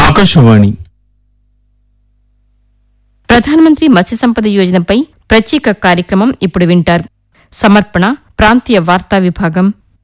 ఆకాశవాణి ప్రధానమంత్రి మత్స్య సంపద యోజనపై ప్రత్యేక కార్యక్రమం ఇప్పుడు వింటారు సమర్పణ ప్రాంతీయ వార్తా విభాగం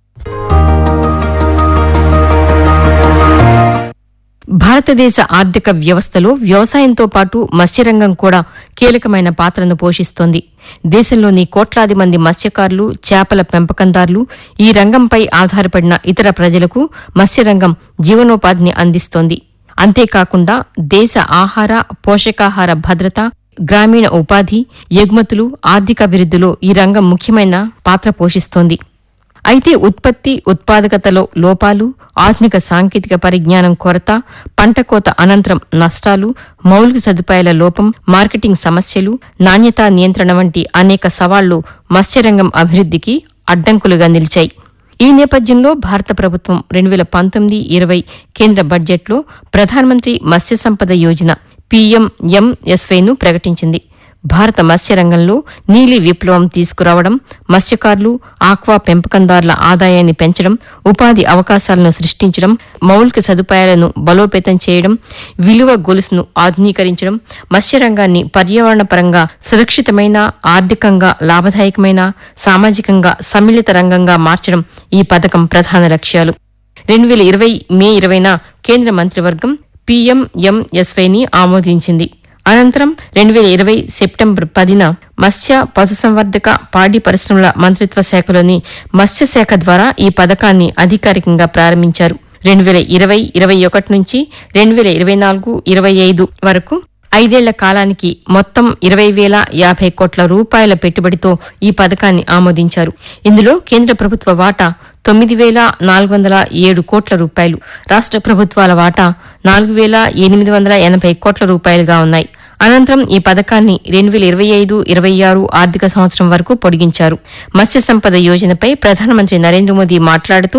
భారతదేశ ఆర్థిక వ్యవస్థలో వ్యవసాయంతో పాటు మత్స్యరంగం కూడా కీలకమైన పాత్రను పోషిస్తోంది దేశంలోని కోట్లాది మంది మత్స్యకారులు చేపల పెంపకందారులు ఈ రంగంపై ఆధారపడిన ఇతర ప్రజలకు మత్స్యరంగం జీవనోపాధిని అందిస్తోంది అంతేకాకుండా దేశ ఆహార పోషకాహార భద్రత గ్రామీణ ఉపాధి ఎగుమతులు ఆర్థికాభివృద్ధిలో ఈ రంగం ముఖ్యమైన పాత్ర పోషిస్తోంది అయితే ఉత్పత్తి ఉత్పాదకతలో లోపాలు ఆధునిక సాంకేతిక పరిజ్ఞానం కొరత పంట కోత అనంతరం నష్టాలు మౌలిక సదుపాయాల లోపం మార్కెటింగ్ సమస్యలు నాణ్యతా నియంత్రణ వంటి అనేక సవాళ్లు మత్స్యరంగం అభివృద్ధికి అడ్డంకులుగా నిలిచాయి ఈ నేపథ్యంలో భారత ప్రభుత్వం రెండు వేల పంతొమ్మిది ఇరవై కేంద్ర బడ్జెట్లో ప్రధానమంత్రి మత్స్య సంపద యోజన పీఎంఎంఎస్వైను ప్రకటించింది భారత మత్స్యరంగంలో నీలి విప్లవం తీసుకురావడం మత్స్యకారులు ఆక్వా పెంపకందారుల ఆదాయాన్ని పెంచడం ఉపాధి అవకాశాలను సృష్టించడం మౌలిక సదుపాయాలను బలోపేతం చేయడం విలువ గొలుసును ఆధునీకరించడం మత్స్యరంగాన్ని పర్యావరణపరంగా సురక్షితమైన ఆర్థికంగా లాభదాయకమైన సామాజికంగా సమ్మిళిత రంగంగా మార్చడం ఈ పథకం ప్రధాన లక్ష్యాలు రెండు వేల ఇరవై మే ఇరవైన కేంద్ర మంత్రివర్గం పీఎంఎంఎస్వైని ఆమోదించింది అనంతరం రెండు వేల ఇరవై సెప్టెంబర్ పదిన మత్స్య పశుసంవర్ధక పాడి పరిశ్రమల మంత్రిత్వ శాఖలోని మత్స్యశాఖ ద్వారా ఈ పథకాన్ని అధికారికంగా ప్రారంభించారు రెండు వేల ఇరవై ఇరవై ఒకటి నుంచి రెండు వేల ఇరవై నాలుగు ఇరవై ఐదు వరకు ఐదేళ్ల కాలానికి మొత్తం ఇరవై వేల యాభై కోట్ల రూపాయల పెట్టుబడితో ఈ పథకాన్ని ఆమోదించారు ఇందులో కేంద్ర ప్రభుత్వ వాటా తొమ్మిది వేల నాలుగు వందల ఏడు కోట్ల రూపాయలు రాష్ట ప్రభుత్వాల వాటా నాలుగు వేల ఎనిమిది వందల ఎనభై కోట్ల రూపాయలుగా ఉన్నాయి అనంతరం ఈ పథకాన్ని రెండు వేల ఇరవై ఐదు ఇరవై ఆరు ఆర్థిక సంవత్సరం వరకు పొడిగించారు మత్స్య సంపద యోజనపై ప్రధానమంత్రి నరేంద్ర మోదీ మాట్లాడుతూ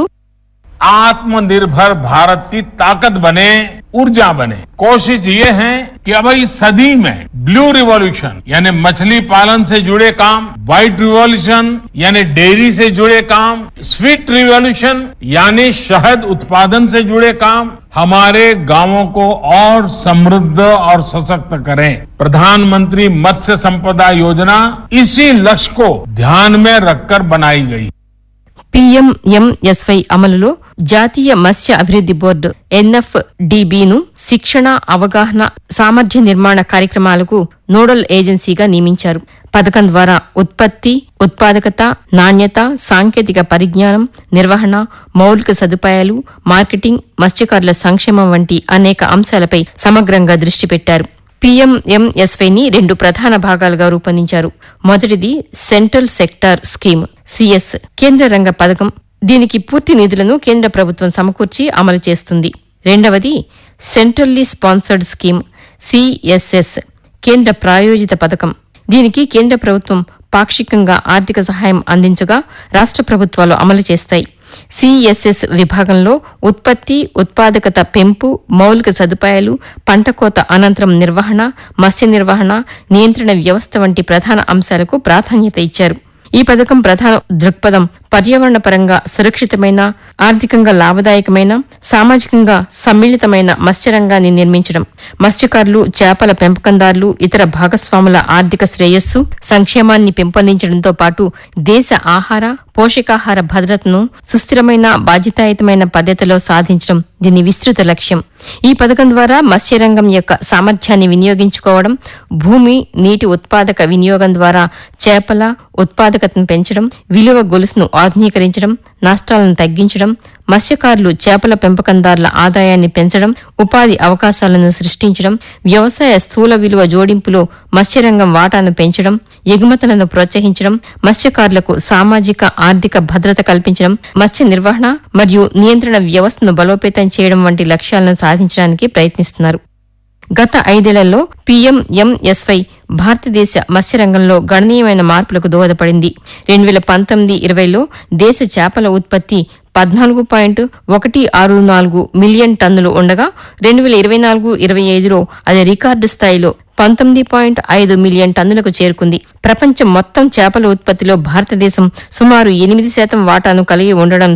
आत्मनिर्भर भारत की ताकत बने ऊर्जा बने कोशिश ये है कि अब इस सदी में ब्लू रिवॉल्यूशन यानी मछली पालन से जुड़े काम व्हाइट रिवॉल्यूशन यानी डेयरी से जुड़े काम स्वीट रिवॉल्यूशन यानी शहद उत्पादन से जुड़े काम हमारे गांवों को और समृद्ध और सशक्त करें प्रधानमंत्री मत्स्य संपदा योजना इसी लक्ष्य को ध्यान में रखकर बनाई गई పీఎంఎంఎస్వై అమలులో జాతీయ మత్స్య అభివృద్ది బోర్డు ఎన్ఎఫ్డిబిను శిక్షణ అవగాహన సామర్థ్య నిర్మాణ కార్యక్రమాలకు నోడల్ ఏజెన్సీగా నియమించారు పథకం ద్వారా ఉత్పత్తి ఉత్పాదకత నాణ్యత సాంకేతిక పరిజ్ఞానం నిర్వహణ మౌలిక సదుపాయాలు మార్కెటింగ్ మత్స్యకారుల సంక్షేమం వంటి అనేక అంశాలపై సమగ్రంగా దృష్టి పెట్టారు పీఎంఎంఎస్వైని రెండు ప్రధాన భాగాలుగా రూపొందించారు మొదటిది సెంట్రల్ సెక్టార్ స్కీమ్ సిఎస్ కేంద్ర రంగ పథకం దీనికి పూర్తి నిధులను కేంద్ర ప్రభుత్వం సమకూర్చి అమలు చేస్తుంది రెండవది సెంట్రల్లీ స్పాన్సర్డ్ స్కీమ్ సిఎస్ఎస్ కేంద్ర ప్రాయోజిత పథకం దీనికి కేంద్ర ప్రభుత్వం పాక్షికంగా ఆర్థిక సహాయం అందించగా రాష్ట ప్రభుత్వాలు అమలు చేస్తాయి సిఎస్ఎస్ విభాగంలో ఉత్పత్తి ఉత్పాదకత పెంపు మౌలిక సదుపాయాలు పంట కోత అనంతరం నిర్వహణ మత్స్య నిర్వహణ నియంత్రణ వ్యవస్థ వంటి ప్రధాన అంశాలకు ప్రాధాన్యత ఇచ్చారు ఈ పథకం ప్రధాన దృక్పథం పర్యావరణ పరంగా సురక్షితమైన ఆర్థికంగా లాభదాయకమైన సామాజికంగా సమ్మిళితమైన మత్స్యరంగాన్ని నిర్మించడం మత్స్యకారులు చేపల పెంపకందారులు ఇతర భాగస్వాముల ఆర్థిక శ్రేయస్సు సంక్షేమాన్ని పెంపొందించడంతో పాటు దేశ ఆహార పోషకాహార భద్రతను సుస్థిరమైన బాధ్యతాయుతమైన పద్ధతిలో సాధించడం దీని విస్తృత లక్ష్యం ఈ పథకం ద్వారా మత్స్యరంగం యొక్క సామర్థ్యాన్ని వినియోగించుకోవడం భూమి నీటి ఉత్పాదక వినియోగం ద్వారా చేపల ఉత్పాదకతను పెంచడం విలువ గొలుసును ఆధునీకరించడం నష్టాలను తగ్గించడం మత్స్యకారులు చేపల పెంపకందారుల ఆదాయాన్ని పెంచడం ఉపాధి అవకాశాలను సృష్టించడం వ్యవసాయ స్థూల విలువ జోడింపులో మత్స్యరంగం వాటాను పెంచడం ఎగుమతులను ప్రోత్సహించడం మత్స్యకారులకు సామాజిక ఆర్థిక భద్రత కల్పించడం మత్స్య నిర్వహణ మరియు నియంత్రణ వ్యవస్థను బలోపేతం చేయడం వంటి లక్ష్యాలను సాధించడానికి ప్రయత్నిస్తున్నారు గత ఐదేళ్లలో పీఎంఎంఎస్వై భారతదేశ మత్స్యరంగంలో గణనీయమైన మార్పులకు దోహదపడింది రెండు వేల పంతొమ్మిది ఇరవైలో దేశ చేపల ఉత్పత్తి పద్నాలుగు పాయింట్ ఒకటి ఆరు నాలుగు మిలియన్ టన్నులు ఉండగా రెండు వేల ఇరవై నాలుగు ఇరవై ఐదులో అది రికార్డు స్థాయిలో పంతొమ్మిది పాయింట్ ఐదు మిలియన్ టన్నులకు చేరుకుంది ప్రపంచం మొత్తం చేపల ఉత్పత్తిలో భారతదేశం సుమారు ఎనిమిది శాతం వాటాను కలిగి ఉండడం